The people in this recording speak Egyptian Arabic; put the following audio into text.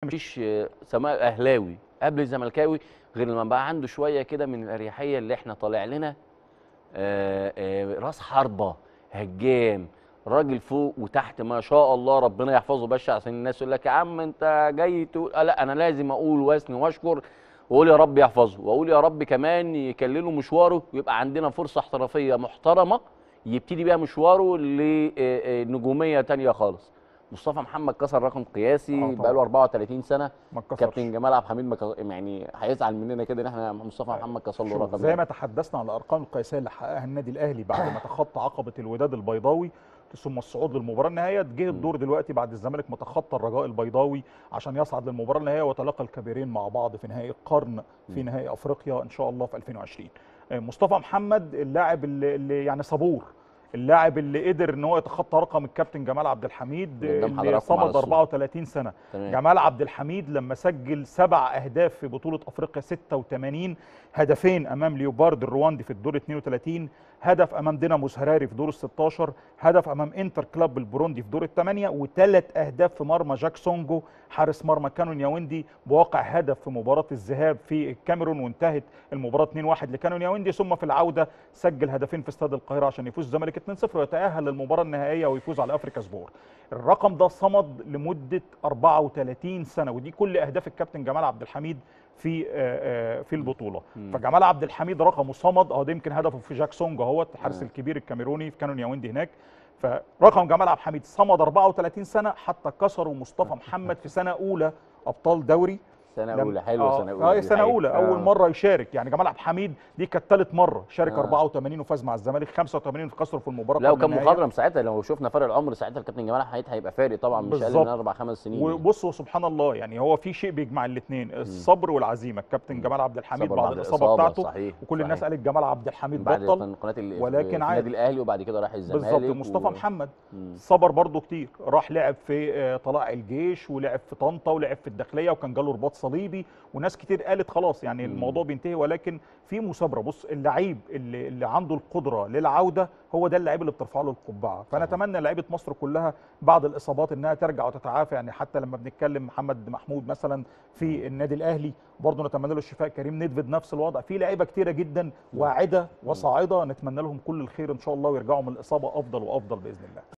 مفيش سماء اهلاوي قبل الزملكاوي غير لما بقى عنده شويه كده من الاريحيه اللي احنا طالع لنا آه، آه، راس حربه هجام راجل فوق وتحت ما شاء الله ربنا يحفظه باشا عشان الناس يقول لك يا عم انت جاي تقول آه لا انا لازم اقول واسني واشكر واقول يا رب يحفظه واقول يا رب كمان يكلله مشواره ويبقى عندنا فرصه احترافيه محترمه يبتدي بيها مشواره لنجوميه تانية خالص مصطفى محمد كسر رقم قياسي آه طبعا. بقى له 34 سنه ما اتكسرش. كابتن جمال عبد الحميد ما كس- يعني هيزعل مننا كده ان احنا مصطفى محمد كسر له شوف، رقم زي ما تحدثنا عن الارقام القياسيه اللي حققها النادي الاهلي بعد ما تخطى عقبه الوداد البيضاوي ثم الصعود للمباراه النهائيه جه الدور دلوقتي بعد الزمالك ما تخطى الرجاء البيضاوي عشان يصعد للمباراه النهائيه وتلاقى الكبيرين مع بعض في نهائي القرن في نهائي افريقيا ان شاء الله في 2020 آه، مصطفى محمد اللاعب اللي, اللي يعني صبور اللاعب اللي قدر ان هو يتخطى رقم الكابتن جمال عبد الحميد قدام اللي حضراتكم على صمد الصورة. 34 سنه تمام. جمال عبد الحميد لما سجل سبع اهداف في بطوله افريقيا 86 هدفين امام ليوبارد الرواندي في الدور 32 هدف امام ديناموس هراري في دور ال 16 هدف امام انتر كلاب البوروندي في دور الثمانيه وثلاث اهداف في مرمى جاك سونجو حارس مرمى كانون ياوندي بواقع هدف في مباراه الذهاب في الكاميرون وانتهت المباراه 2-1 لكانون ياوندي ثم في العوده سجل هدفين في استاد القاهره عشان يفوز الزمالك 2-0 ويتاهل للمباراه النهائيه ويفوز على افريكا سبور الرقم ده صمد لمده 34 سنه ودي كل اهداف الكابتن جمال عبد الحميد في آه، آه، في البطوله فجمال عبد الحميد رقمه صمد اه ده يمكن هدفه في جاك سونج اهوت الحارس الكبير الكاميروني في كانون ياوندي هناك فرقم جمال عبد الحميد صمد 34 سنه حتى كسروا مصطفى محمد في سنه اولى ابطال دوري سنه لم- اولى حلوه آه، سنه اولى اه دي سنه حقيقة. اولى اول آه. مره يشارك يعني جمال عبد الحميد دي كانت ثالث مره شارك آه. 84 وفاز مع الزمالك 85 في كسره في المباراه لا قبل وكان النهائية. مخضرم ساعتها لو شفنا فرق العمر ساعتها الكابتن جمال حيات هيبقى فارق طبعا مش اقل بالظبط. من اربع خمس سنين يعني. وبصوا سبحان الله يعني هو في شيء بيجمع الاثنين الصبر والعزيمه الكابتن جمال عبد الحميد صبر بعد بعد الاصابه الإصابة، بتاعته صحيح، وكل الناس صحيح. قالت جمال عبد الحميد بعد بطل كان قناه ال- ولكن في عادي. النادي الاهلي وبعد كده راح الزمالك بالظبط مصطفى و- محمد صبر برضه كتير راح لعب في آه، طلائع الجيش ولعب في طنطا ولعب في الداخليه وكان جاله رباط صليبي وناس كتير قالت خلاص يعني الموضوع بينتهي ولكن في مثابره بص اللعيب اللي, اللي عنده القدره للعوده هو ده اللعيب اللي بترفع له القبعه فنتمنى لعيبه مصر كلها بعد الاصابات انها ترجع وتتعافى يعني حتى لما بنتكلم محمد محمود مثلا في النادي الاهلي برضه نتمنى له الشفاء كريم ندفد نفس الوضع في لعيبه كتيره جدا واعده وصاعده نتمنى لهم كل الخير ان شاء الله ويرجعوا من الاصابه افضل وافضل باذن الله